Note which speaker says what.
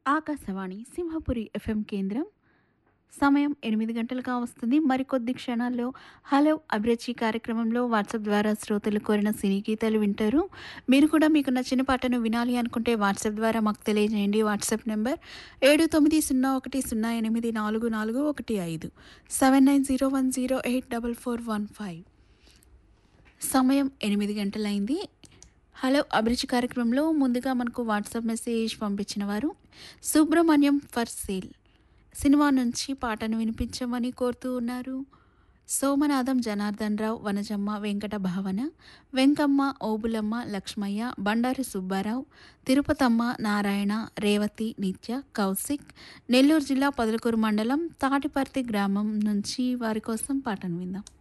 Speaker 1: Akashvani Simhapuri FM కేంద్రం సమయం ఎనిమిది గంటలుగా వస్తుంది మరికొద్ది క్షణాల్లో హలో అభిరుచి కార్యక్రమంలో వాట్సాప్ ద్వారా శ్రోతలు కోరిన సినీ గీతాలు వింటారు మీరు కూడా మీకు నచ్చిన పాటను వినాలి అనుకుంటే వాట్సాప్ ద్వారా మాకు తెలియజేయండి వాట్సాప్ నెంబర్ ఏడు తొమ్మిది సున్నా ఒకటి సున్నా ఎనిమిది నాలుగు నాలుగు ఒకటి ఐదు seven nine zero one zero eight double four one five సమయం ఎనిమిది గంటలైంది హలో అభిరుచి కార్యక్రమంలో ముందుగా మనకు వాట్సాప్ మెసేజ్ పంపించిన వారు సుబ్రహ్మణ్యం ఫర్ సేల్ సినిమా నుంచి పాటను వినిపించమని కోరుతూ ఉన్నారు సోమనాథం జనార్దన్ రావు వనజమ్మ వెంకట భావన వెంకమ్మ ఓబులమ్మ లక్ష్మయ్య బండారు సుబ్బారావు తిరుపతమ్మ నారాయణ రేవతి నిత్య కౌశిక్ నెల్లూరు జిల్లా పొదలకూరు మండలం తాటిపర్తి గ్రామం నుంచి వారి కోసం పాటను విందాం